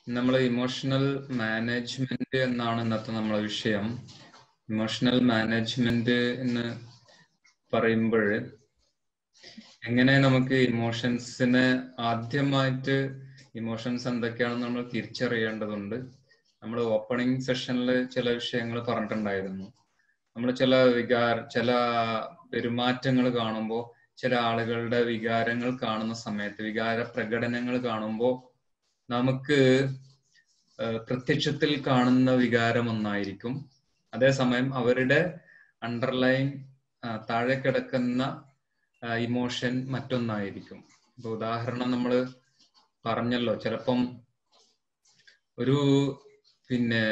നമ്മൾ emotional management എന്നാണ് ഇന്നത്തെ നമ്മളെ വിഷയം ഇമോഷണൽ മാനേജ്മെന്റ് എന്ന് പറയുമ്പോൾ എങ്ങനെ നമുക്ക് ഇമോഷൻസിനെ ആദ്യമായിട്ട് ഇമോഷൻസ് എന്തൊക്കെയാണെന്ന് നമ്മൾ തിരിച്ചറിയേണ്ടതുണ്ട് നമ്മൾ ഓപ്പണിംഗ് സെഷനിൽ ചില വിഷയങ്ങൾ പറഞ്ഞിട്ടുണ്ടായിരുന്നു നമ്മൾ ചില വികാര ചില പെരുമാറ്റങ്ങൾ കാണുമ്പോൾ ചില ആളുകളുടെ വികാരങ്ങൾ കാണുന്ന സമയത്ത് വികാര പ്രകടനങ്ങൾ കാണുമ്പോൾ നമുക്ക് പ്രത്യക്ഷത്തിൽ കാണുന്ന വികാരം ഒന്നായിരിക്കും അതേസമയം അവരുടെ അണ്ടർലൈൻ താഴെ കിടക്കുന്ന ഇമോഷൻ മറ്റൊന്നായിരിക്കും ഇപ്പൊ ഉദാഹരണം നമ്മൾ പറഞ്ഞല്ലോ ചിലപ്പം ഒരു പിന്നെ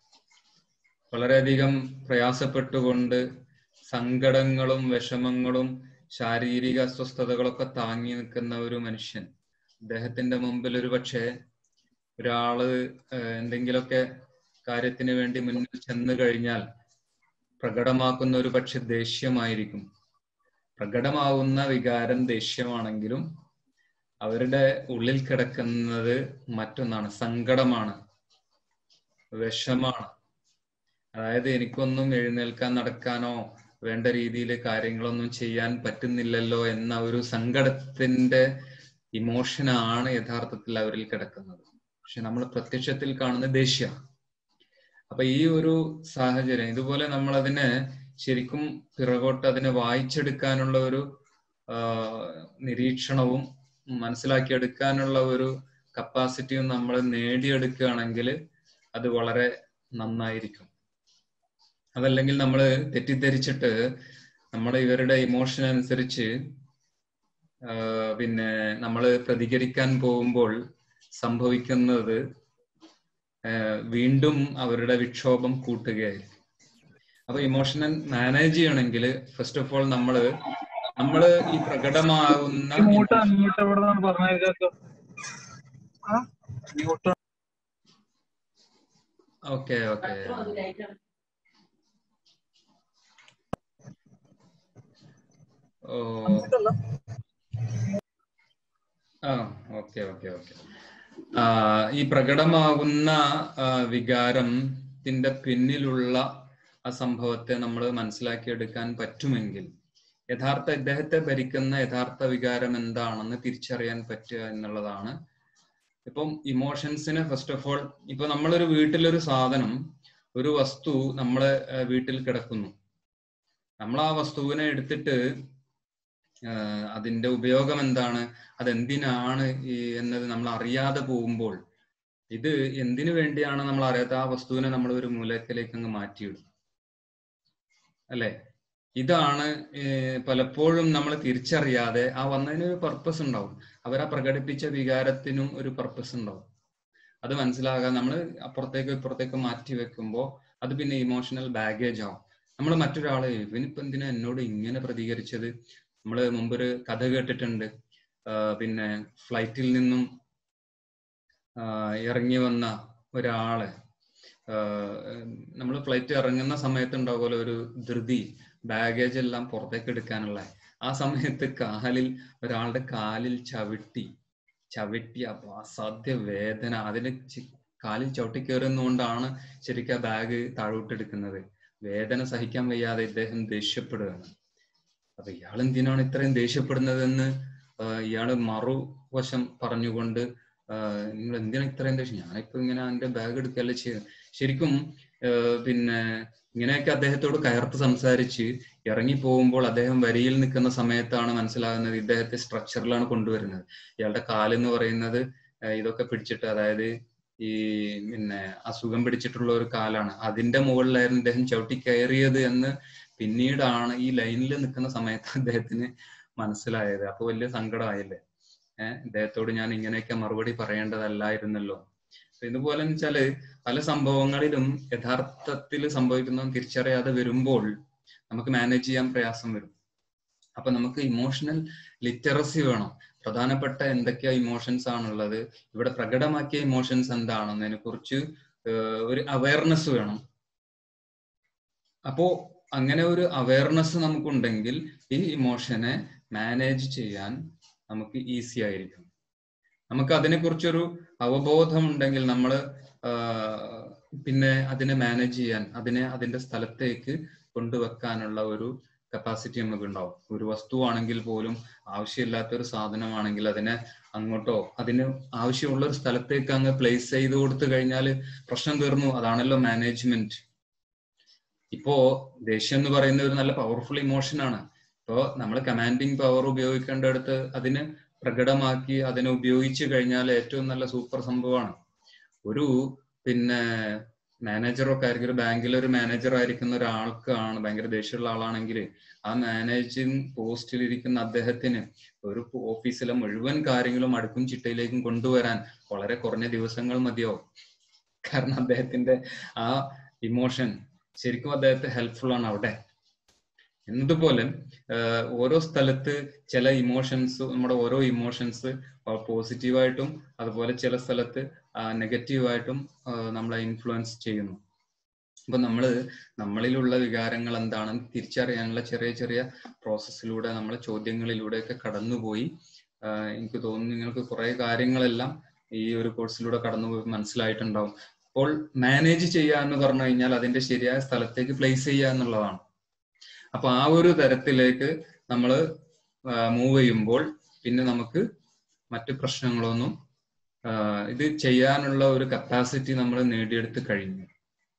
വളരെയധികം പ്രയാസപ്പെട്ടുകൊണ്ട് സങ്കടങ്ങളും വിഷമങ്ങളും ശാരീരിക അസ്വസ്ഥതകളൊക്കെ താങ്ങി നിൽക്കുന്ന ഒരു മനുഷ്യൻ അദ്ദേഹത്തിന്റെ മുമ്പിൽ ഒരു പക്ഷേ ഒരാള് എന്തെങ്കിലുമൊക്കെ കാര്യത്തിന് വേണ്ടി മുന്നിൽ ചെന്ന് കഴിഞ്ഞാൽ പ്രകടമാക്കുന്ന ഒരു പക്ഷെ ദേഷ്യമായിരിക്കും പ്രകടമാവുന്ന വികാരം ദേഷ്യമാണെങ്കിലും അവരുടെ ഉള്ളിൽ കിടക്കുന്നത് മറ്റൊന്നാണ് സങ്കടമാണ് വിഷമാണ് അതായത് എനിക്കൊന്നും എഴുന്നേൽക്കാൻ നടക്കാനോ വേണ്ട രീതിയിൽ കാര്യങ്ങളൊന്നും ചെയ്യാൻ പറ്റുന്നില്ലല്ലോ എന്ന ഒരു സങ്കടത്തിന്റെ ഇമോഷനാണ് യഥാർത്ഥത്തിൽ അവരിൽ കിടക്കുന്നത് പക്ഷെ നമ്മൾ പ്രത്യക്ഷത്തിൽ കാണുന്ന ദേഷ്യ അപ്പൊ ഈ ഒരു സാഹചര്യം ഇതുപോലെ നമ്മൾ അതിനെ ശരിക്കും പിറകോട്ട് അതിനെ വായിച്ചെടുക്കാനുള്ള ഒരു നിരീക്ഷണവും മനസ്സിലാക്കിയെടുക്കാനുള്ള ഒരു കപ്പാസിറ്റിയും നമ്മൾ നേടിയെടുക്കുകയാണെങ്കിൽ അത് വളരെ നന്നായിരിക്കും അതല്ലെങ്കിൽ നമ്മൾ തെറ്റിദ്ധരിച്ചിട്ട് നമ്മുടെ ഇവരുടെ ഇമോഷൻ അനുസരിച്ച് പിന്നെ നമ്മൾ പ്രതികരിക്കാൻ പോകുമ്പോൾ സംഭവിക്കുന്നത് വീണ്ടും അവരുടെ വിക്ഷോഭം കൂട്ടുകയായിരിക്കും അപ്പൊ ഇമോഷണൽ മാനേജ് ചെയ്യണമെങ്കിൽ ഫസ്റ്റ് ഓഫ് ഓൾ നമ്മള് നമ്മള് ഈ പ്രകടമാകുന്ന ഓക്കെ ഓക്കെ ഓ ആ ഓക്കെ ഓക്കെ ഓക്കെ ഈ പ്രകടമാകുന്ന വികാരത്തിന്റെ പിന്നിലുള്ള ആ സംഭവത്തെ നമ്മൾ മനസ്സിലാക്കിയെടുക്കാൻ പറ്റുമെങ്കിൽ യഥാർത്ഥ ഇദ്ദേഹത്തെ ഭരിക്കുന്ന യഥാർത്ഥ വികാരം എന്താണെന്ന് തിരിച്ചറിയാൻ പറ്റുക എന്നുള്ളതാണ് ഇപ്പം ഇമോഷൻസിനെ ഫസ്റ്റ് ഓഫ് ഓൾ ഇപ്പൊ നമ്മളൊരു വീട്ടിലൊരു സാധനം ഒരു വസ്തു നമ്മളെ വീട്ടിൽ കിടക്കുന്നു നമ്മൾ ആ വസ്തുവിനെ എടുത്തിട്ട് അതിന്റെ ഉപയോഗം എന്താണ് അതെന്തിനാണ് ഈ എന്നത് നമ്മൾ അറിയാതെ പോകുമ്പോൾ ഇത് എന്തിനു വേണ്ടിയാണ് നമ്മൾ അറിയാത്ത ആ വസ്തുവിനെ നമ്മൾ ഒരു മൂലത്തിലേക്ക് അങ്ങ് മാറ്റിയിടും അല്ലെ ഇതാണ് പലപ്പോഴും നമ്മൾ തിരിച്ചറിയാതെ ആ വന്നതിന് ഒരു പർപ്പസ് ഉണ്ടാവും അവരാ പ്രകടിപ്പിച്ച വികാരത്തിനും ഒരു പർപ്പസ് ഉണ്ടാവും അത് മനസ്സിലാകാൻ നമ്മൾ അപ്പുറത്തേക്ക് ഇപ്പുറത്തേക്ക് മാറ്റി വെക്കുമ്പോൾ അത് പിന്നെ ഇമോഷണൽ ബാഗേജ് ആവും നമ്മൾ മറ്റൊരാളെ ഇവനിപ്പോ എന്തിനാ എന്നോട് ഇങ്ങനെ പ്രതികരിച്ചത് നമ്മൾ മുമ്പൊരു കഥ കേട്ടിട്ടുണ്ട് പിന്നെ ഫ്ലൈറ്റിൽ നിന്നും ഇറങ്ങി വന്ന ഒരാള് നമ്മൾ ഫ്ലൈറ്റ് ഇറങ്ങുന്ന സമയത്ത് ഉണ്ടാവുമല്ലോ ഒരു ധൃതി ബാഗേജ് എല്ലാം പുറത്തേക്ക് എടുക്കാനുള്ള ആ സമയത്ത് കാലിൽ ഒരാളുടെ കാലിൽ ചവിട്ടി ചവിട്ടി അപ്പൊ അസാധ്യ വേദന അതിന് കാലിൽ ചവിട്ടി കയറുന്നതുകൊണ്ടാണ് ശരിക്കും ആ ബാഗ് താഴോട്ടെടുക്കുന്നത് വേദന സഹിക്കാൻ വയ്യാതെ ഇദ്ദേഹം ദേഷ്യപ്പെടുകയാണ് അപ്പൊ ഇയാൾ എന്തിനാണ് ഇത്രയും ദേഷ്യപ്പെടുന്നതെന്ന് ഇയാള് മറുവശം പറഞ്ഞുകൊണ്ട് നിങ്ങൾ എന്തിനാണ് ഇത്രയും ദേഷ്യം ഞാനിപ്പോ ഇങ്ങനെ എന്റെ ബാഗ് എടുക്കല്ലേ ചെയ്യുന്നത് ശരിക്കും പിന്നെ ഇങ്ങനെയൊക്കെ അദ്ദേഹത്തോട് കയർത്ത് സംസാരിച്ച് ഇറങ്ങി പോകുമ്പോൾ അദ്ദേഹം വരിയിൽ നിൽക്കുന്ന സമയത്താണ് മനസ്സിലാകുന്നത് ഇദ്ദേഹത്തെ സ്ട്രക്ചറിലാണ് കൊണ്ടുവരുന്നത് ഇയാളുടെ കാലെന്ന് പറയുന്നത് ഇതൊക്കെ പിടിച്ചിട്ട് അതായത് ഈ പിന്നെ അസുഖം പിടിച്ചിട്ടുള്ള ഒരു കാലാണ് അതിന്റെ മുകളിലായിരുന്നു ഇദ്ദേഹം ചവിട്ടി കയറിയത് എന്ന് പിന്നീടാണ് ഈ ലൈനിൽ നിൽക്കുന്ന സമയത്ത് അദ്ദേഹത്തിന് മനസ്സിലായത് അപ്പൊ വലിയ സങ്കടമായില്ലേ ഏഹ് ഇദ്ദേഹത്തോട് ഞാൻ ഇങ്ങനെയൊക്കെ മറുപടി പറയേണ്ടതല്ലായിരുന്നല്ലോ ഇതുപോലെ വെച്ചാല് പല സംഭവങ്ങളിലും യഥാർത്ഥത്തിൽ സംഭവിക്കുന്ന തിരിച്ചറിയാതെ വരുമ്പോൾ നമുക്ക് മാനേജ് ചെയ്യാൻ പ്രയാസം വരും അപ്പൊ നമുക്ക് ഇമോഷണൽ ലിറ്ററസി വേണം പ്രധാനപ്പെട്ട എന്തൊക്കെയാ ഇമോഷൻസ് ആണുള്ളത് ഇവിടെ പ്രകടമാക്കിയ ഇമോഷൻസ് എന്താണെന്നതിനെ കുറിച്ച് ഒരു അവയർനെസ് വേണം അപ്പോ അങ്ങനെ ഒരു അവയർനെസ് നമുക്കുണ്ടെങ്കിൽ ഈ ഇമോഷനെ മാനേജ് ചെയ്യാൻ നമുക്ക് ഈസി ആയിരിക്കും നമുക്ക് അതിനെക്കുറിച്ചൊരു അവബോധം ഉണ്ടെങ്കിൽ നമ്മൾ പിന്നെ അതിനെ മാനേജ് ചെയ്യാൻ അതിനെ അതിന്റെ സ്ഥലത്തേക്ക് കൊണ്ടുവെക്കാനുള്ള ഒരു കപ്പാസിറ്റി നമുക്ക് ഉണ്ടാവും ഒരു വസ്തുവാണെങ്കിൽ പോലും ആവശ്യമില്ലാത്ത ഒരു സാധനമാണെങ്കിൽ അതിനെ അങ്ങോട്ടോ അതിന് ആവശ്യമുള്ള ഒരു സ്ഥലത്തേക്ക് അങ്ങ് പ്ലേസ് ചെയ്ത് കൊടുത്തു കഴിഞ്ഞാൽ പ്രശ്നം തീർന്നു അതാണല്ലോ മാനേജ്മെന്റ് ഇപ്പോ ദേഷ്യം എന്ന് പറയുന്ന ഒരു നല്ല പവർഫുൾ ഇമോഷൻ ആണ് ഇപ്പോ നമ്മൾ കമാൻഡിങ് പവർ ഉപയോഗിക്കേണ്ടടുത്ത് അതിന് പ്രകടമാക്കി അതിനെ ഉപയോഗിച്ചു കഴിഞ്ഞാൽ ഏറ്റവും നല്ല സൂപ്പർ സംഭവമാണ് ഒരു പിന്നെ മാനേജറൊക്കെ ആയിരിക്കും ഒരു ബാങ്കിൽ ഒരു മാനേജർ ആയിരിക്കുന്ന ഒരാൾക്കാണ് ഭയങ്കര ദേഷ്യമുള്ള ആളാണെങ്കിൽ ആ മാനേജിങ് പോസ്റ്റിൽ ഇരിക്കുന്ന അദ്ദേഹത്തിന് ഒരു ഓഫീസിലെ മുഴുവൻ കാര്യങ്ങളും അടുക്കും ചിട്ടയിലേക്കും കൊണ്ടുവരാൻ വളരെ കുറഞ്ഞ ദിവസങ്ങൾ മതിയാവും കാരണം അദ്ദേഹത്തിന്റെ ആ ഇമോഷൻ ശരിക്കും അദ്ദേഹത്തെ ഹെൽപ്ഫുൾ ആണ് അവിടെ എന്നതുപോലെ ഓരോ സ്ഥലത്ത് ചില ഇമോഷൻസ് നമ്മുടെ ഓരോ ഇമോഷൻസ് പോസിറ്റീവായിട്ടും അതുപോലെ ചില സ്ഥലത്ത് നെഗറ്റീവായിട്ടും നമ്മളെ ഇൻഫ്ലുവൻസ് ചെയ്യുന്നു അപ്പൊ നമ്മൾ നമ്മളിലുള്ള വികാരങ്ങൾ എന്താണെന്ന് തിരിച്ചറിയാനുള്ള ചെറിയ ചെറിയ പ്രോസസ്സിലൂടെ നമ്മളെ ചോദ്യങ്ങളിലൂടെയൊക്കെ കടന്നുപോയി എനിക്ക് തോന്നുന്നു നിങ്ങൾക്ക് കുറെ കാര്യങ്ങളെല്ലാം ഈ ഒരു കോഴ്സിലൂടെ കടന്നുപോയി മനസ്സിലായിട്ടുണ്ടാവും അപ്പോൾ മാനേജ് ചെയ്യുക എന്ന് പറഞ്ഞു കഴിഞ്ഞാൽ അതിന്റെ ശരിയായ സ്ഥലത്തേക്ക് പ്ലേസ് ചെയ്യുക എന്നുള്ളതാണ് അപ്പൊ ആ ഒരു തരത്തിലേക്ക് നമ്മൾ മൂവ് ചെയ്യുമ്പോൾ പിന്നെ നമുക്ക് മറ്റു പ്രശ്നങ്ങളൊന്നും ഇത് ചെയ്യാനുള്ള ഒരു കപ്പാസിറ്റി നമ്മൾ നേടിയെടുത്ത് കഴിഞ്ഞു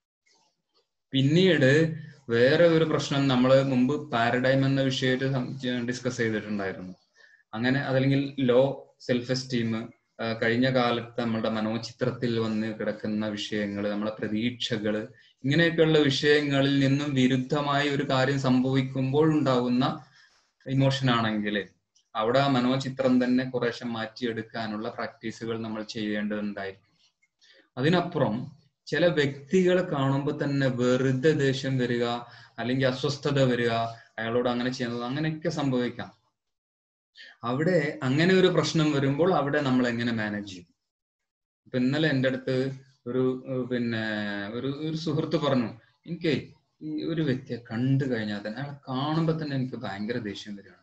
പിന്നീട് വേറെ ഒരു പ്രശ്നം നമ്മൾ മുമ്പ് പാരഡൈം എന്ന വിഷയമായിട്ട് ഡിസ്കസ് ചെയ്തിട്ടുണ്ടായിരുന്നു അങ്ങനെ അതല്ലെങ്കിൽ ലോ സെൽഫ് എസ്റ്റീം കഴിഞ്ഞ കാലത്ത് നമ്മളുടെ മനോചിത്രത്തിൽ വന്ന് കിടക്കുന്ന വിഷയങ്ങൾ നമ്മളെ പ്രതീക്ഷകൾ ഇങ്ങനെയൊക്കെയുള്ള വിഷയങ്ങളിൽ നിന്നും വിരുദ്ധമായി ഒരു കാര്യം സംഭവിക്കുമ്പോൾ ഉണ്ടാകുന്ന ഇമോഷൻ ആണെങ്കിൽ അവിടെ ആ മനോചിത്രം തന്നെ കുറേശ്ശെ മാറ്റിയെടുക്കാനുള്ള പ്രാക്ടീസുകൾ നമ്മൾ ചെയ്യേണ്ടതുണ്ടായിരിക്കും അതിനപ്പുറം ചില വ്യക്തികളെ കാണുമ്പോൾ തന്നെ വെറുതെ ദേഷ്യം വരിക അല്ലെങ്കിൽ അസ്വസ്ഥത വരിക അയാളോട് അങ്ങനെ ചെയ്യുന്നത് അങ്ങനെയൊക്കെ സംഭവിക്കാം അവിടെ അങ്ങനെ ഒരു പ്രശ്നം വരുമ്പോൾ അവിടെ നമ്മൾ എങ്ങനെ മാനേജ് ചെയ്യും ഇപ്പൊ ഇന്നലെ എൻ്റെ അടുത്ത് ഒരു പിന്നെ ഒരു ഒരു സുഹൃത്ത് പറഞ്ഞു എനിക്ക് ഈ ഒരു വ്യക്തിയെ കണ്ടു കഴിഞ്ഞാൽ തന്നെ അയാളെ കാണുമ്പോൾ തന്നെ എനിക്ക് ഭയങ്കര ദേഷ്യം വരികയാണ്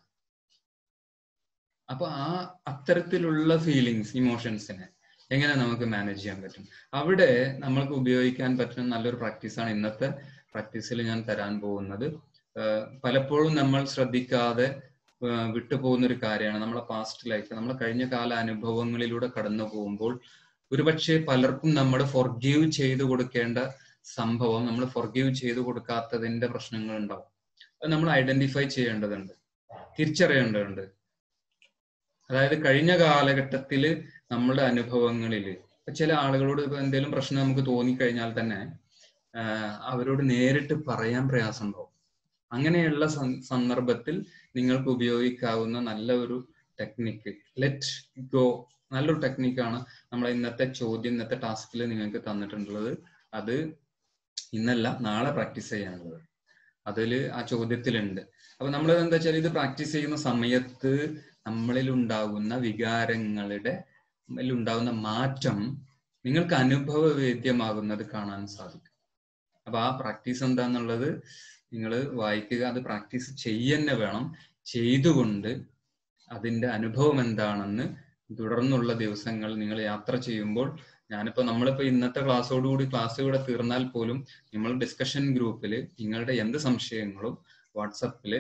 അപ്പൊ ആ അത്തരത്തിലുള്ള ഫീലിങ്സ് ഇമോഷൻസിനെ എങ്ങനെ നമുക്ക് മാനേജ് ചെയ്യാൻ പറ്റും അവിടെ നമ്മൾക്ക് ഉപയോഗിക്കാൻ പറ്റുന്ന നല്ലൊരു പ്രാക്ടീസാണ് ഇന്നത്തെ പ്രാക്ടീസിൽ ഞാൻ തരാൻ പോകുന്നത് പലപ്പോഴും നമ്മൾ ശ്രദ്ധിക്കാതെ വിട്ടുപോകുന്ന ഒരു കാര്യമാണ് നമ്മളെ പാസ്റ്റ് ലൈഫ് നമ്മളെ കഴിഞ്ഞ കാല അനുഭവങ്ങളിലൂടെ കടന്നു പോകുമ്പോൾ ഒരുപക്ഷെ പലർക്കും നമ്മൾ ഫൊർഗീവ് ചെയ്തു കൊടുക്കേണ്ട സംഭവം നമ്മൾ ഫൊർഗീവ് ചെയ്തു കൊടുക്കാത്തതിന്റെ പ്രശ്നങ്ങൾ ഉണ്ടാവും അത് നമ്മൾ ഐഡന്റിഫൈ ചെയ്യേണ്ടതുണ്ട് തിരിച്ചറിയേണ്ടതുണ്ട് അതായത് കഴിഞ്ഞ കാലഘട്ടത്തിൽ നമ്മുടെ അനുഭവങ്ങളിൽ ചില ആളുകളോട് ഇപ്പൊ എന്തെങ്കിലും പ്രശ്നം നമുക്ക് തോന്നിക്കഴിഞ്ഞാൽ തന്നെ അവരോട് നേരിട്ട് പറയാൻ പ്രയാസമുണ്ടാവും അങ്ങനെയുള്ള സന്ദർഭത്തിൽ നിങ്ങൾക്ക് ഉപയോഗിക്കാവുന്ന നല്ല ഒരു ടെക്നിക്ക് ലെറ്റ് ഗോ നല്ലൊരു ടെക്നിക്കാണ് നമ്മൾ ഇന്നത്തെ ചോദ്യം ഇന്നത്തെ ടാസ്കിൽ നിങ്ങൾക്ക് തന്നിട്ടുള്ളത് അത് ഇന്നല്ല നാളെ പ്രാക്ടീസ് ചെയ്യാനുള്ളത് അതിൽ ആ ചോദ്യത്തിലുണ്ട് അപ്പൊ നമ്മൾ എന്താ വെച്ചാൽ ഇത് പ്രാക്ടീസ് ചെയ്യുന്ന സമയത്ത് നമ്മളിൽ ഉണ്ടാകുന്ന വികാരങ്ങളുടെ ഉണ്ടാകുന്ന മാറ്റം നിങ്ങൾക്ക് അനുഭവവേദ്യമാകുന്നത് കാണാൻ സാധിക്കും അപ്പൊ ആ പ്രാക്ടീസ് എന്താന്നുള്ളത് നിങ്ങൾ വായിക്കുക അത് പ്രാക്ടീസ് ചെയ്യന്നെ വേണം ചെയ്തുകൊണ്ട് അതിന്റെ അനുഭവം എന്താണെന്ന് തുടർന്നുള്ള ദിവസങ്ങൾ നിങ്ങൾ യാത്ര ചെയ്യുമ്പോൾ ഞാനിപ്പോ നമ്മളിപ്പോ ഇന്നത്തെ ക്ലാസ്സോടുകൂടി ക്ലാസ് ഇവിടെ തീർന്നാൽ പോലും നമ്മൾ ഡിസ്കഷൻ ഗ്രൂപ്പിൽ നിങ്ങളുടെ എന്ത് സംശയങ്ങളും വാട്സപ്പില്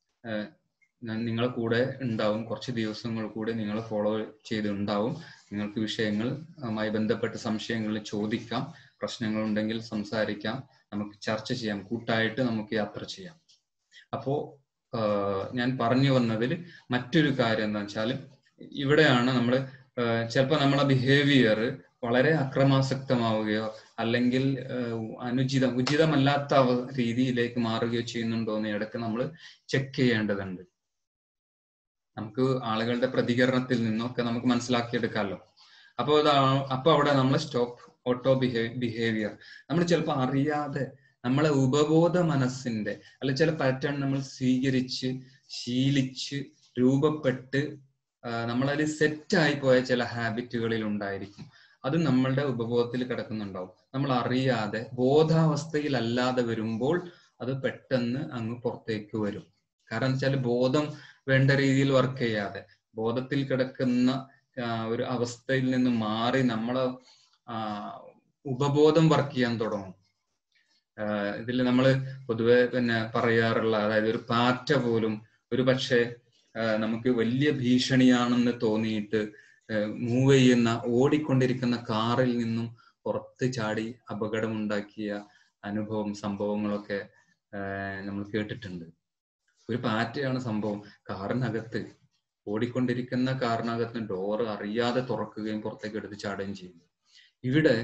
നിങ്ങളെ കൂടെ ഉണ്ടാവും കുറച്ച് ദിവസങ്ങൾ കൂടെ നിങ്ങൾ ഫോളോ ചെയ്തുണ്ടാവും നിങ്ങൾക്ക് വിഷയങ്ങളുമായി ബന്ധപ്പെട്ട സംശയങ്ങൾ ചോദിക്കാം പ്രശ്നങ്ങൾ ഉണ്ടെങ്കിൽ സംസാരിക്കാം നമുക്ക് ചർച്ച ചെയ്യാം കൂട്ടായിട്ട് നമുക്ക് യാത്ര ചെയ്യാം അപ്പോ ഞാൻ പറഞ്ഞു വന്നതിൽ മറ്റൊരു കാര്യം എന്താ വെച്ചാൽ ഇവിടെയാണ് നമ്മൾ ചിലപ്പോൾ നമ്മളെ ബിഹേവിയർ വളരെ അക്രമാസക്തമാവുകയോ അല്ലെങ്കിൽ അനുചിതം ഉചിതമല്ലാത്ത രീതിയിലേക്ക് മാറുകയോ ചെയ്യുന്നുണ്ടോ എന്ന് ഇടയ്ക്ക് നമ്മൾ ചെക്ക് ചെയ്യേണ്ടതുണ്ട് നമുക്ക് ആളുകളുടെ പ്രതികരണത്തിൽ നിന്നൊക്കെ നമുക്ക് മനസ്സിലാക്കിയെടുക്കാമല്ലോ അപ്പോൾ അപ്പൊ അവിടെ നമ്മൾ സ്റ്റോപ്പ് ഓട്ടോ ബിഹേ ബിഹേവിയർ നമ്മൾ ചിലപ്പോൾ അറിയാതെ നമ്മളെ ഉപബോധ മനസ്സിന്റെ അല്ല ചില പാറ്റേൺ നമ്മൾ സ്വീകരിച്ച് ശീലിച്ച് രൂപപ്പെട്ട് നമ്മളതിൽ സെറ്റായി പോയ ചില ഹാബിറ്റുകളിൽ ഉണ്ടായിരിക്കും അത് നമ്മളുടെ ഉപബോധത്തിൽ കിടക്കുന്നുണ്ടാവും നമ്മൾ അറിയാതെ ബോധാവസ്ഥയിലല്ലാതെ വരുമ്പോൾ അത് പെട്ടെന്ന് അങ്ങ് പുറത്തേക്ക് വരും കാരണം വെച്ചാൽ ബോധം വേണ്ട രീതിയിൽ വർക്ക് ചെയ്യാതെ ബോധത്തിൽ കിടക്കുന്ന ആ, ഒരു അവസ്ഥയിൽ നിന്ന് മാറി നമ്മളെ ആ, ഉപബോധം വർക്ക് ചെയ്യാൻ തുടങ്ങും ഇതിൽ നമ്മൾ പൊതുവെ പിന്നെ പറയാറുള്ള അതായത് ഒരു പാറ്റ പോലും ഒരു പക്ഷേ ആ, നമുക്ക് വലിയ ഭീഷണിയാണെന്ന് തോന്നിയിട്ട് മൂവ് ചെയ്യുന്ന ഓടിക്കൊണ്ടിരിക്കുന്ന കാറിൽ നിന്നും പുറത്ത് ചാടി അപകടമുണ്ടാക്കിയ അനുഭവം സംഭവങ്ങളൊക്കെ ആ, നമ്മൾ കേട്ടിട്ടുണ്ട് ഒരു പാറ്റയാണ് സംഭവം കാറിനകത്ത് ഓടിക്കൊണ്ടിരിക്കുന്ന കാറിനകത്ത് ഡോറ് അറിയാതെ തുറക്കുകയും പുറത്തേക്ക് എടുത്ത് ചാടുകയും ചെയ്യും ഇവിടെ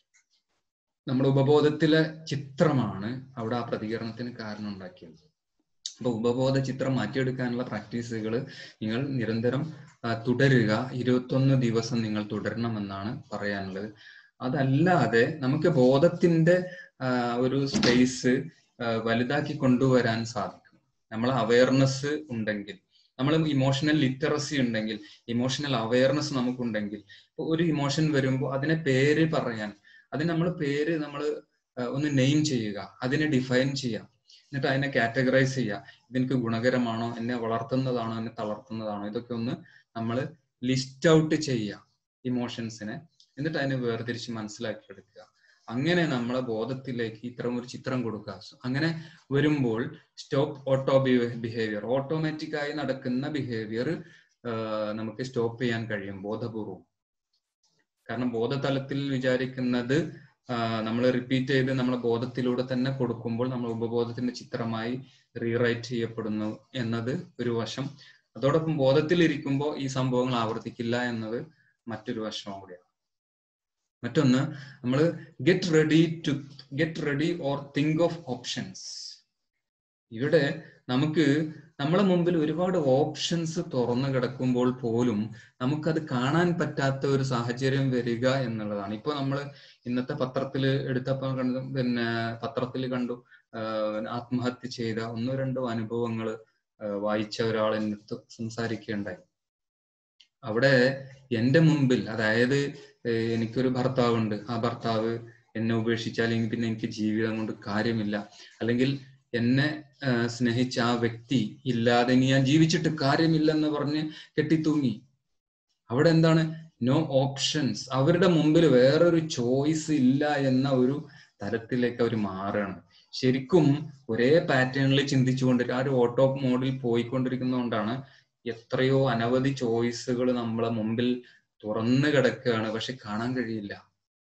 നമ്മുടെ ഉപബോധത്തിലെ ചിത്രമാണ് അവിടെ ആ പ്രതികരണത്തിന് കാരണം ഉണ്ടാക്കിയത് അപ്പൊ ഉപബോധ ചിത്രം മാറ്റിയെടുക്കാനുള്ള പ്രാക്ടീസുകൾ നിങ്ങൾ നിരന്തരം ആ, തുടരുക ഇരുപത്തൊന്ന് ദിവസം നിങ്ങൾ തുടരണമെന്നാണ് പറയാനുള്ളത് അതല്ലാതെ നമുക്ക് ബോധത്തിന്റെ ആ, ഒരു സ്പേസ് വലുതാക്കി കൊണ്ടുവരാൻ സാധിക്കും നമ്മൾ അവയർനെസ് ഉണ്ടെങ്കിൽ നമ്മൾ ഇമോഷണൽ ലിറ്ററസി ഉണ്ടെങ്കിൽ ഇമോഷണൽ അവയർനെസ് നമുക്കുണ്ടെങ്കിൽ ഇപ്പൊ ഒരു ഇമോഷൻ വരുമ്പോൾ അതിനെ പേര് പറയാൻ അതിന് നമ്മൾ പേര് നമ്മൾ ഒന്ന് നെയിം ചെയ്യുക അതിനെ ഡിഫൈൻ ചെയ്യാം എന്നിട്ട് അതിനെ കാറ്റഗറൈസ് ചെയ്യുക ഇതെനിക്ക് ഗുണകരമാണോ എന്നെ വളർത്തുന്നതാണോ എന്നെ തളർത്തുന്നതാണോ ഇതൊക്കെ ഒന്ന് നമ്മൾ ലിസ്റ്റ് ഔട്ട് ചെയ്യുക ഇമോഷൻസിനെ എന്നിട്ട് അതിനെ വേർതിരിച്ച് മനസ്സിലാക്കിയെടുക്കുക അങ്ങനെ നമ്മളെ ബോധത്തിലേക്ക് ഇത്തരം ഒരു ചിത്രം കൊടുക്കുക So, അങ്ങനെ വരുമ്പോൾ സ്റ്റോപ്പ് ഓട്ടോ ബിഹേവിയർ ഓട്ടോമാറ്റിക് ആയി നടക്കുന്ന ബിഹേവിയർ നമുക്ക് സ്റ്റോപ്പ് ചെയ്യാൻ കഴിയും ബോധപൂർവം കാരണം ബോധതലത്തിൽ വിചാരിക്കുന്നത് നമ്മൾ റിപ്പീറ്റ് ചെയ്ത് നമ്മളെ ബോധത്തിലൂടെ തന്നെ കൊടുക്കുമ്പോൾ നമ്മൾ ഉപബോധത്തിന്റെ ചിത്രമായി റീറൈറ്റ് ചെയ്യപ്പെടുന്നു എന്നത് ഒരു വശം അതോടൊപ്പം ബോധത്തിൽ ഇരിക്കുമ്പോൾ ഈ സംഭവങ്ങൾ ആവർത്തിക്കില്ല എന്നത് മറ്റൊരു വശം കൂടിയാണ് മറ്റൊന്ന് നമ്മൾ get ready to get ready or think of options ഇവിടെ നമുക്ക് നമ്മളെ മുമ്പിൽ ഒരുപാട് ഓപ്ഷൻസ് തുറന്നു കിടക്കുമ്പോൾ പോലും നമുക്കത് കാണാൻ പറ്റാത്ത ഒരു സാഹചര്യം വരിക എന്നുള്ളതാണ് ഇപ്പൊ നമ്മൾ ഇന്നത്തെ പത്രത്തിൽ എടുത്തപ്പോൾ കണ്ടു പിന്നെ പത്രത്തിൽ കണ്ടു ആഹ് ആത്മഹത്യ ചെയ്ത ഒന്നോ രണ്ടോ അനുഭവങ്ങൾ വായിച്ച ഒരാൾ എന്നിട്ട് സംസാരിക്കുകയുണ്ടായി അവിടെ എന്റെ മുമ്പിൽ അതായത് ഏഹ് എനിക്കൊരു ഭർത്താവുണ്ട് ആ ഭർത്താവ് എന്നെ ഉപേക്ഷിച്ചാൽ എങ്കിൽ പിന്നെ എനിക്ക് ജീവിതം കൊണ്ട് കാര്യമില്ല അല്ലെങ്കിൽ എന്നെ ആഹ് സ്നേഹിച്ച ആ വ്യക്തി ഇല്ലാതെ ഇനി ഞാൻ ജീവിച്ചിട്ട് കാര്യമില്ലെന്ന് പറഞ്ഞ് കെട്ടിത്തൂങ്ങി അവിടെ എന്താണ് നോ ഓപ്ഷൻസ് അവരുടെ മുമ്പിൽ വേറൊരു ചോയ്സ് ഇല്ല എന്ന ഒരു തരത്തിലേക്ക് അവർ മാറുകയാണ് ശരിക്കും ഒരേ പാറ്റേണിൽ ചിന്തിച്ചുകൊണ്ട് ആ ഒരു ഓട്ടോ മോഡിൽ പോയിക്കൊണ്ടിരിക്കുന്നതുകൊണ്ടാണ് എത്രയോ അനവധി ചോയ്സുകൾ നമ്മളെ മുമ്പിൽ തുറന്നു കിടക്കുകയാണ് പക്ഷെ കാണാൻ കഴിയില്ല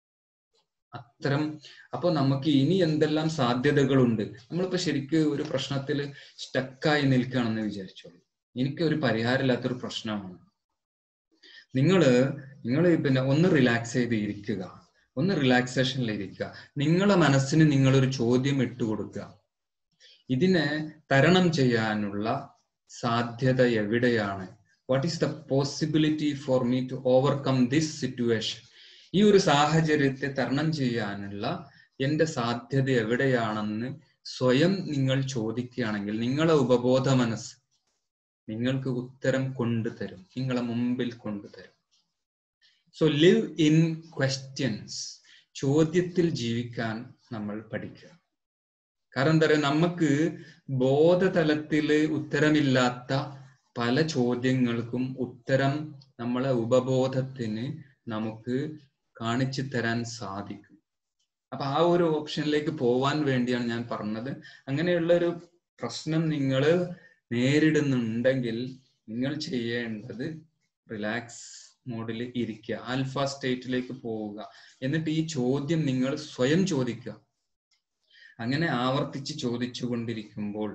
അത്തരം അപ്പൊ നമുക്ക് ഇനി എന്തെല്ലാം സാധ്യതകളുണ്ട് നമ്മളിപ്പോ ശരിക്ക് ഒരു പ്രശ്നത്തിൽ സ്റ്റക്കായി നിൽക്കുകയാണെന്ന് വിചാരിച്ചോളൂ എനിക്ക് ഒരു പരിഹാരമില്ലാത്തൊരു പ്രശ്നമാണ് നിങ്ങള് നിങ്ങൾ പിന്നെ ഒന്ന് റിലാക്സ് ചെയ്ത് ഇരിക്കുക ഒന്ന് റിലാക്സേഷനിൽ ഇരിക്കുക നിങ്ങളെ മനസ്സിന് നിങ്ങളൊരു ചോദ്യം ഇട്ടുകൊടുക്കുക ഇതിനെ തരണം ചെയ്യാനുള്ള സാധ്യത എവിടെയാണ് what is the possibility for me to overcome this situation ഈ ഒരു സാഹചര്യത്തെ തരണം ചെയ്യാനുള്ള എന്റെ സാധ്യത എവിടെയാണെന്ന് സ്വയം നിങ്ങൾ ചോദിക്കുകയാണെങ്കിൽ നിങ്ങളെ ഉപബോധ മനസ്സ് നിങ്ങൾക്ക് ഉത്തരം കൊണ്ടുതരും നിങ്ങളെ മുമ്പിൽ കൊണ്ടുതരും സോ ലിവ് ഇൻ ക്വസ്റ്റ്യൻസ് ചോദ്യത്തിൽ ജീവിക്കാൻ നമ്മൾ പഠിക്കുക കാരണം എന്താ പറയുക നമുക്ക് ബോധതലത്തില് ഉത്തരമില്ലാത്ത പല ചോദ്യങ്ങൾക്കും ഉത്തരം നമ്മളെ ഉപബോധത്തിന് നമുക്ക് കാണിച്ചു തരാൻ സാധിക്കും അപ്പൊ ആ ഒരു ഓപ്ഷനിലേക്ക് പോവാൻ വേണ്ടിയാണ് ഞാൻ പറഞ്ഞത് അങ്ങനെയുള്ള ഒരു പ്രശ്നം നിങ്ങൾ നേരിടുന്നുണ്ടെങ്കിൽ നിങ്ങൾ ചെയ്യേണ്ടത് റിലാക്സ് മോഡിൽ ഇരിക്കുക ആൽഫ സ്റ്റേറ്റിലേക്ക് പോവുക എന്നിട്ട് ഈ ചോദ്യം നിങ്ങൾ സ്വയം ചോദിക്കുക അങ്ങനെ ആവർത്തിച്ച് ചോദിച്ചു കൊണ്ടിരിക്കുമ്പോൾ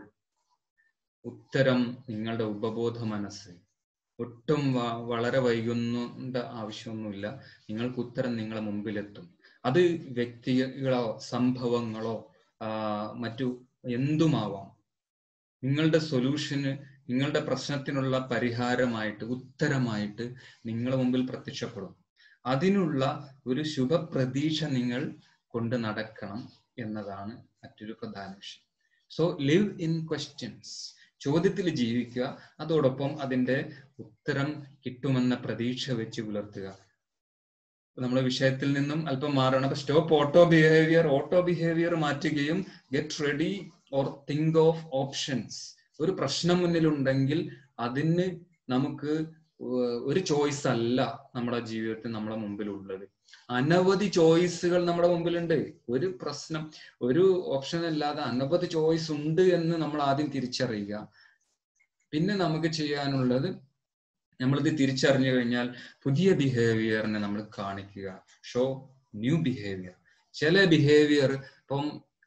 ഉത്തരം നിങ്ങളുടെ ഉപബോധ മനസ്സ് ഒട്ടും വളരെ വൈകുന്നേണ്ട ആവശ്യമൊന്നുമില്ല നിങ്ങൾക്ക് ഉത്തരം നിങ്ങളെ മുമ്പിലെത്തും അത് വ്യക്തികളോ സംഭവങ്ങളോ മറ്റു എന്തുമാവാം നിങ്ങളുടെ സൊല്യൂഷന് നിങ്ങളുടെ പ്രശ്നത്തിനുള്ള പരിഹാരമായിട്ട് ഉത്തരമായിട്ട് നിങ്ങളെ മുമ്പിൽ പ്രത്യക്ഷപ്പെടും അതിനുള്ള ഒരു ശുഭപ്രതീക്ഷ നിങ്ങൾ കൊണ്ട് നടക്കണം എന്നതാണ് മറ്റൊരു പ്രധാന വിഷയം സോ ലിവ് ഇൻ ക്വസ്റ്റ്യൻസ് ചോദ്യത്തിൽ ജീവിക്കുക അതോടൊപ്പം അതിന്റെ ഉത്തരം കിട്ടുമെന്ന പ്രതീക്ഷ വെച്ച് പുലർത്തുക നമ്മുടെ വിഷയത്തിൽ നിന്നും അല്പം മാറണം അപ്പൊ stop auto behaviour auto behaviour മാറ്റുകയും get ready or think of options ഒരു പ്രശ്നം മുന്നിലുണ്ടെങ്കിൽ അതിന് നമുക്ക് ഏർ ഒരു ചോയ്സ് അല്ല നമ്മുടെ ജീവിതത്തിൽ നമ്മുടെ മുമ്പിൽ ഉള്ളത് അനവധി ചോയ്സുകൾ നമ്മുടെ മുമ്പിലുണ്ട് ഒരു പ്രശ്നം ഒരു ഓപ്ഷൻ അല്ലാതെ അനവധി ചോയ്സ് ഉണ്ട് എന്ന് നമ്മൾ ആദ്യം തിരിച്ചറിയുക പിന്നെ നമുക്ക് ചെയ്യാനുള്ളത് നമ്മളിത് തിരിച്ചറിഞ്ഞു കഴിഞ്ഞാൽ പുതിയ ബിഹേവിയറിനെ നമ്മൾ കാണിക്കുക ഷോ ന്യൂ ബിഹേവിയർ ചില ബിഹേവിയർ ഇപ്പം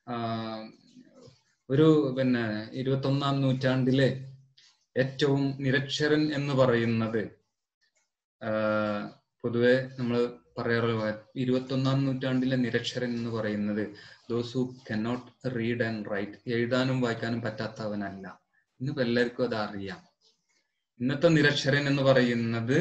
ഒരു പിന്നെ ഇരുപത്തൊന്നാം നൂറ്റാണ്ടിലെ ഏറ്റവും നിരക്ഷരൻ എന്ന് പറയുന്നത് പൊതുവെ നമ്മൾ പറയാറുള്ള ഇരുപത്തൊന്നാം നൂറ്റാണ്ടിലെ നിരക്ഷരൻ എന്ന് പറയുന്നത് those who cannot read and write എഴുതാനും വായിക്കാനും പറ്റാത്തവനല്ല ഇന്നിപ്പോ എല്ലാവർക്കും അത് അറിയാം ഇന്നത്തെ നിരക്ഷരൻ എന്ന് പറയുന്നത്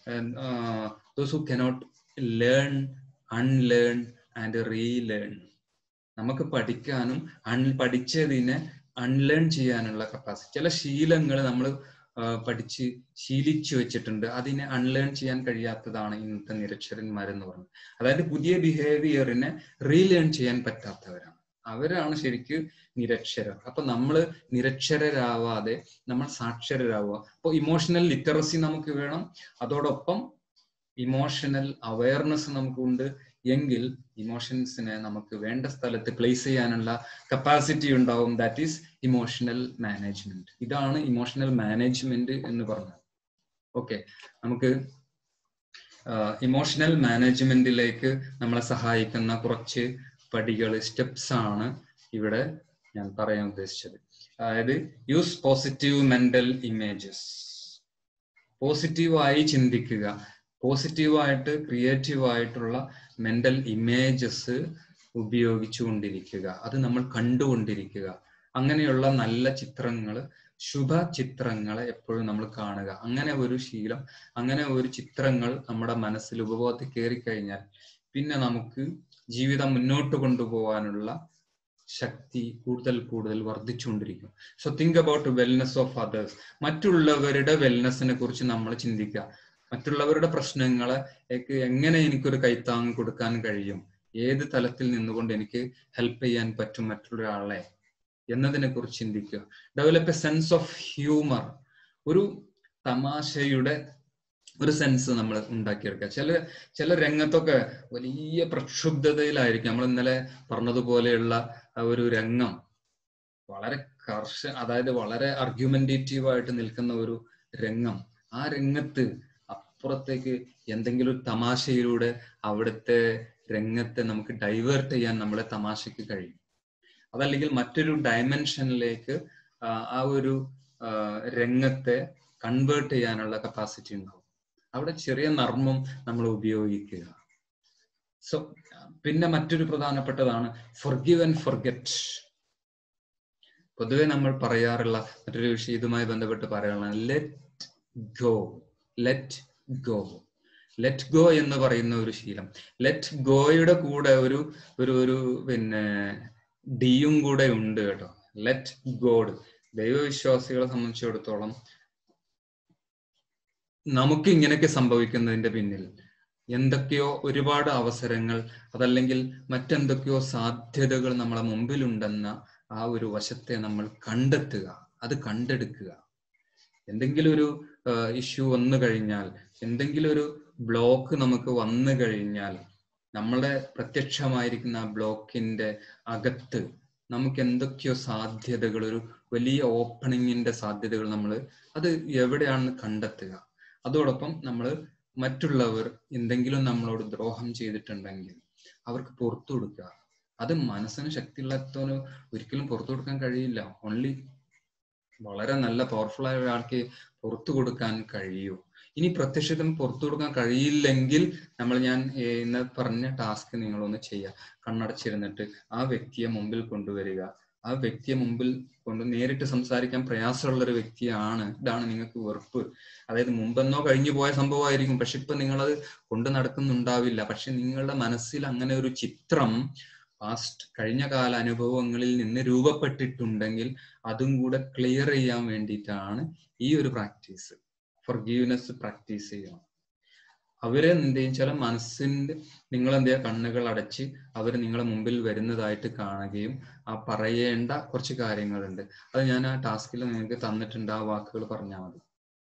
those who cannot learn unlearn and relearn നമുക്ക് പഠിക്കാനും അൺ പഠിച്ചതിനെ അൺലേൺ ചെയ്യാനുള്ള കപ്പാസിറ്റി ചില ശീലങ്ങൾ നമ്മൾ പഠിച്ച് ശീലിച്ചു വെച്ചിട്ടുണ്ട് അതിനെ അൺലേൺ ചെയ്യാൻ കഴിയാത്തതാണ് ഇന്നത്തെ നിരക്ഷരന്മാരെന്ന് പറയുന്നത് അതായത് പുതിയ ബിഹേവിയറിനെ റീലേൺ ചെയ്യാൻ പറ്റാത്തവരാണ് അവരാണ് ശരിക്ക് നിരക്ഷരർ അപ്പൊ നമ്മൾ നിരക്ഷരരാവാതെ നമ്മൾ സാക്ഷരരാവുക അപ്പൊ ഇമോഷണൽ ലിറ്ററസി നമുക്ക് വേണം അതോടൊപ്പം ഇമോഷണൽ അവയർനെസ് നമുക്കുണ്ട് എങ്കിൽ ഇമോഷൻസിനെ നമുക്ക് വേണ്ട സ്ഥലത്ത് പ്ലേസ് ചെയ്യാനുള്ള കപ്പാസിറ്റി ഉണ്ടാവും ദാറ്റ് ഈസ് ഇമോഷണൽ മാനേജ്മെന്റ് ഇതാണ് ഇമോഷണൽ മാനേജ്മെന്റ് എന്ന് പറഞ്ഞത് ഓക്കെ നമുക്ക് ഇമോഷണൽ മാനേജ്മെന്റിലേക്ക് നമ്മളെ സഹായിക്കുന്ന കുറച്ച് പടികൾ സ്റ്റെപ്സ് ആണ് ഇവിടെ ഞാൻ പറയാൻ ഉദ്ദേശിച്ചത് അതായത് യൂസ് പോസിറ്റീവ് മെന്റൽ ഇമേജസ് പോസിറ്റീവായി ചിന്തിക്കുക പോസിറ്റീവായിട്ട് ക്രിയേറ്റീവായിട്ടുള്ള മെന്റൽ ഇമേജസ് ഉപയോഗിച്ചുകൊണ്ടിരിക്കുക അത് നമ്മൾ കണ്ടുകൊണ്ടിരിക്കുക അങ്ങനെയുള്ള നല്ല ചിത്രങ്ങൾ ശുഭ ചിത്രങ്ങളെ എപ്പോഴും നമ്മൾ കാണുക അങ്ങനെ ഒരു ശീലം അങ്ങനെ ഒരു ചിത്രങ്ങൾ നമ്മുടെ മനസ്സിൽ ഉപബോധത്തിൽ കയറിക്കഴിഞ്ഞാൽ പിന്നെ നമുക്ക് ജീവിതം മുന്നോട്ട് കൊണ്ടുപോകാനുള്ള ശക്തി കൂടുതൽ കൂടുതൽ വർദ്ധിച്ചുകൊണ്ടിരിക്കും so think about wellness of others മറ്റുള്ളവരുടെ വെൽനെസ്സിനെ കുറിച്ച് നമ്മൾ ചിന്തിക്കുക മറ്റുള്ളവരുടെ പ്രശ്നങ്ങളെ എങ്ങനെ എനിക്കൊരു കൈത്താങ് കൊടുക്കാൻ കഴിയും ഏത് തലത്തിൽ നിന്നുകൊണ്ട് എനിക്ക് ഹെൽപ്പ് ചെയ്യാൻ പറ്റും മറ്റൊരാളെ എന്നതിനെ കുറിച്ച് ചിന്തിക്കുക develop a sense of humour ഒരു തമാശയുടെ ഒരു സെൻസ് നമ്മൾ ഉണ്ടാക്കിയെടുക്കുക ചില ചില രംഗത്തൊക്കെ വലിയ പ്രക്ഷുബ്ധതയിലായിരിക്കും നമ്മൾ ഇന്നലെ പറഞ്ഞതുപോലെയുള്ള ഒരു രംഗം വളരെ കർശ അതായത് വളരെ ആർഗ്യുമെന്റേറ്റീവ് ആയിട്ട് നിൽക്കുന്ന ഒരു രംഗം ആ രംഗത്ത് അപ്പുറത്തേക്ക് എന്തെങ്കിലും ഒരു തമാശയിലൂടെ അവിടുത്തെ രംഗത്തെ നമുക്ക് ഡൈവേർട്ട് ചെയ്യാൻ നമ്മളെ തമാശയ്ക്ക് കഴിയും അതല്ലെങ്കിൽ മറ്റൊരു ഡയമെൻഷനിലേക്ക് ആ ഒരു രംഗത്തെ കൺവേർട്ട് ചെയ്യാനുള്ള കപ്പാസിറ്റി ഉണ്ടാവും അവിടെ ചെറിയ നർമ്മം നമ്മൾ ഉപയോഗിക്കുക സോ പിന്നെ മറ്റൊരു പ്രധാനപ്പെട്ടതാണ് ഫൊർഗിവ് ആൻഡ് ഫൊർഗെറ്റ് പൊതുവെ നമ്മൾ പറയാറുള്ള മറ്റൊരു വിഷയം ഇതുമായി ബന്ധപ്പെട്ട് പറയാനുള്ള let go let go let go എന്ന് പറയുന്ന ഒരു ശീലം ലെറ്റ് ഗോയുടെ കൂടെ ഒരു ഒരു ഒരു പിന്നെ ഡിയും കൂടെ ഉണ്ട് കേട്ടോ ലെറ്റ് ഗോഡ് ദൈവവിശ്വാസികളെ സംബന്ധിച്ചിടത്തോളം നമുക്ക് ഇങ്ങനെയൊക്കെ സംഭവിക്കുന്നതിന്റെ പിന്നിൽ എന്തൊക്കെയോ ഒരുപാട് അവസരങ്ങൾ അതല്ലെങ്കിൽ മറ്റെന്തൊക്കെയോ സാധ്യതകൾ നമ്മളെ മുമ്പിലുണ്ടെന്ന ആ ഒരു വശത്തെ നമ്മൾ കണ്ടെത്തുക അത് കണ്ടെടുക്കുക എന്തെങ്കിലും ഒരു ഇഷ്യൂ വന്നു കഴിഞ്ഞാൽ എന്തെങ്കിലും ഒരു ബ്ലോക്ക് നമുക്ക് വന്നു കഴിഞ്ഞാൽ നമ്മുടെ പ്രത്യക്ഷമായിരിക്കുന്ന ആ ബ്ലോക്കിന്റെ അകത്ത് നമുക്ക് എന്തൊക്കെയോ സാധ്യതകൾ ഒരു വലിയ ഓപ്പണിങ്ങിന്റെ സാധ്യതകൾ നമ്മൾ അത് എവിടെയാണെന്ന് കണ്ടെത്തുക അതോടൊപ്പം നമ്മൾ മറ്റുള്ളവർ എന്തെങ്കിലും നമ്മളോട് ദ്രോഹം ചെയ്തിട്ടുണ്ടെങ്കിൽ അവർക്ക് പുറത്തു കൊടുക്കുക അത് മനസ്സിന് ശക്തിയില്ലാത്തവന് ഒരിക്കലും പുറത്തു കൊടുക്കാൻ കഴിയില്ല ഓൺലി വളരെ നല്ല പവർഫുൾ ആയ ഒരാൾക്ക് പുറത്തു കൊടുക്കാൻ കഴിയൂ ഇനി പ്രത്യക്ഷത്തിൽ പുറത്തു കൊടുക്കാൻ കഴിയില്ലെങ്കിൽ നമ്മൾ ഞാൻ ഇന്ന് പറഞ്ഞ ടാസ്ക് നിങ്ങളൊന്ന് ചെയ്യുക കണ്ണടച്ചിരുന്നിട്ട് ആ വ്യക്തിയെ മുമ്പിൽ കൊണ്ടുവരിക ആ വ്യക്തിയെ മുമ്പിൽ കൊണ്ട് നേരിട്ട് സംസാരിക്കാൻ പ്രയാസമുള്ള ഒരു വ്യക്തിയാണ് ഇതാണ് നിങ്ങൾക്ക് വെറുപ്പ് അതായത് മുമ്പെന്നോ കഴിഞ്ഞു പോയ സംഭവമായിരിക്കും പക്ഷെ ഇപ്പൊ നിങ്ങളത് കൊണ്ടു നടക്കുന്നുണ്ടാവില്ല പക്ഷെ നിങ്ങളുടെ മനസ്സിൽ അങ്ങനെ ഒരു ചിത്രം പാസ്റ്റ് കഴിഞ്ഞ കാല അനുഭവങ്ങളിൽ നിന്ന് രൂപപ്പെട്ടിട്ടുണ്ടെങ്കിൽ അതും കൂടെ ക്ലിയർ ചെയ്യാൻ വേണ്ടിയിട്ടാണ് ഈ ഒരു പ്രാക്ടീസ് ഫൊർഗീവ്നെസ് പ്രാക്ടീസ് ചെയ്യണം അവരെ എന്ത് ചെയ്യും ചില മനസ്സിന്റെ നിങ്ങൾ എന്ത് ചെയ്യുക കണ്ണുകൾ അടച്ച് അവർ നിങ്ങളെ മുമ്പിൽ വരുന്നതായിട്ട് കാണുകയും ആ പറയേണ്ട കുറച്ച് കാര്യങ്ങളുണ്ട് അത് ഞാൻ ആ ടാസ്കിൽ നിങ്ങൾക്ക് തന്നിട്ടുണ്ട് ആ വാക്കുകൾ പറഞ്ഞാൽ മതി